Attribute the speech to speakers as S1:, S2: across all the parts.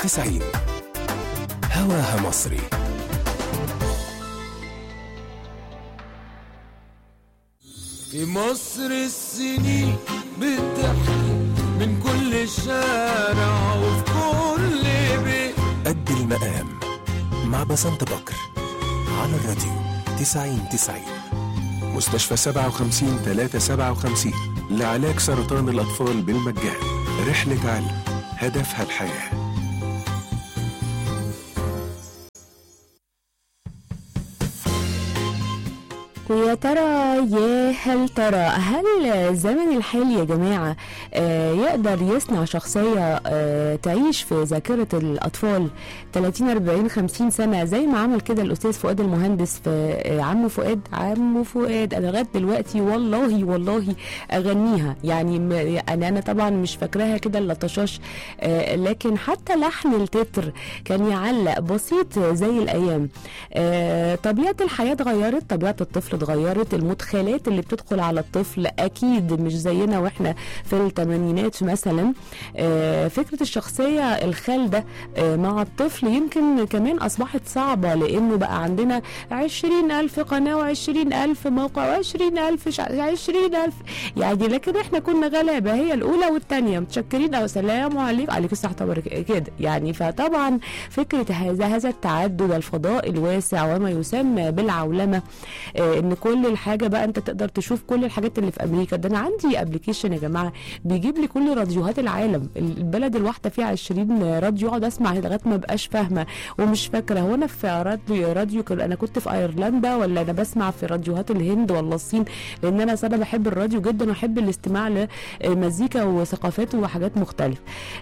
S1: 90 هواها مصري
S2: في مصر السنين بتحكي من كل شارع وفي كل بيت
S1: قد المقام مع بسنت بكر على الراديو 90 90 مستشفى 57 357 لعلاج سرطان الأطفال بالمجان رحلة علم هدفها الحياه
S3: ويا ترى يا هل ترى هل الزمن الحالي يا جماعة آه، يقدر يصنع شخصية آه، تعيش في ذاكرة الأطفال 30 40 50 سنة زي ما عمل كده الأستاذ فؤاد المهندس في آه، عمو فؤاد عمو فؤاد أنا لغاية دلوقتي والله والله أغنيها يعني م- يعني أنا طبعا مش فاكراها كده اللطشاش آه، لكن حتى لحن التتر كان يعلق بسيط زي الأيام آه، طبيعة الحياة اتغيرت طبيعة الطفل اتغيرت المدخلات اللي بتدخل على الطفل أكيد مش زينا وإحنا في الثمانينات مثلا آه، فكرة الشخصية الخالدة آه، مع الطفل يمكن كمان أصبحت صعبة لأنه بقى عندنا عشرين ألف قناة وعشرين ألف موقع وعشرين ألف عشرين ألف يعني لكن إحنا كنا غلابة هي الأولى والثانية متشكرين أو سلام عليكم عليكم الصحة وبركاته كده يعني فطبعا فكرة هذا هذا التعدد الفضاء الواسع وما يسمى بالعولمة آه، ان كل الحاجه بقى انت تقدر تشوف كل الحاجات اللي في امريكا ده انا عندي ابلكيشن يا جماعه بيجيب لي كل راديوهات العالم البلد الواحده فيها 20 راديو اقعد اسمع لغايه ما بقاش فاهمه ومش فاكره هو انا في راديو راديو كان- انا كنت في ايرلندا ولا انا بسمع في راديوهات الهند ولا الصين لان انا صراحه بحب الراديو جدا واحب الاستماع لمزيكا وثقافات وحاجات مختلفه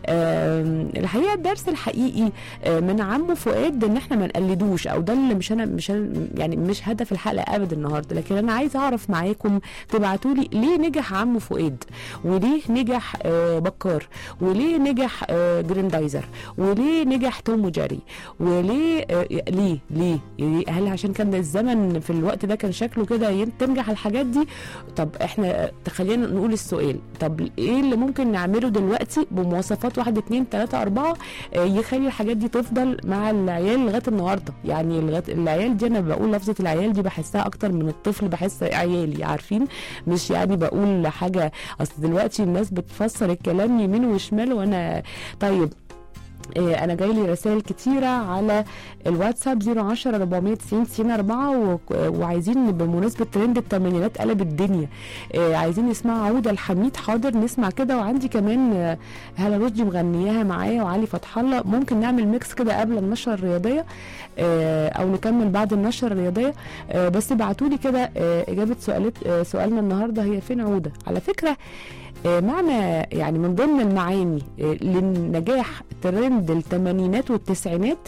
S3: آم، الحقيقه الدرس الحقيقي آه، من عمو فؤاد ان احنا ما نقلدوش او ده اللي مش انا مش أنا يعني مش هدف الحلقه ابدا النهارده لكن انا عايزه اعرف معاكم تبعتوا لي ليه نجح عمو فؤاد وليه نجح آه، بكار وليه نجح آه، جريندايزر وليه نجح توم وجاري وليه آه، ليه ليه يعني هل عشان كان الزمن في الوقت ده كان شكله كده ين- تنجح الحاجات دي طب احنا آه، خلينا نقول السؤال طب ايه اللي ممكن نعمله دلوقتي بمواصفات واحد اتنين تلاته اربعه آه، يخلي الحاجات دي تفضل مع العيال لغايه النهارده يعني لغايه العيال دي انا بقول لفظه العيال دي بحسها اكتر من الطفل بحس عيالي عارفين مش يعني بقول حاجه اصل دلوقتي الناس بتفسر الكلام يمين وشمال وانا طيب إيه، انا جاي لي رسائل كتيره على الواتساب 010 490 90 4 و- وعايزين بمناسبه ترند الثمانينات قلب الدنيا إيه، عايزين نسمع عوده الحميد حاضر نسمع كده وعندي كمان آه، هلا رشدي مغنياها معايا وعلي فتح الله ممكن نعمل ميكس كده قبل النشره الرياضيه آه، او نكمل بعد النشره الرياضيه آه، بس ابعتوا لي كده آه، اجابه سؤالات آه، سؤالنا النهارده هي فين عوده على فكره آه، معنى يعني من ضمن المعاني آه، للنجاح ترند الثمانينات والتسعينات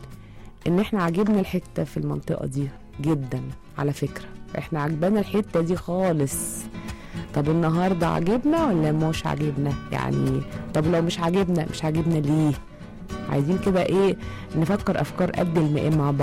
S3: ان احنا عجبنا الحته في المنطقه دي جدا على فكره احنا عجبانا الحته دي خالص طب النهارده عجبنا ولا مش عجبنا يعني طب لو مش عجبنا مش عجبنا ليه عايزين كده ايه نفكر افكار قد المقام مع بعض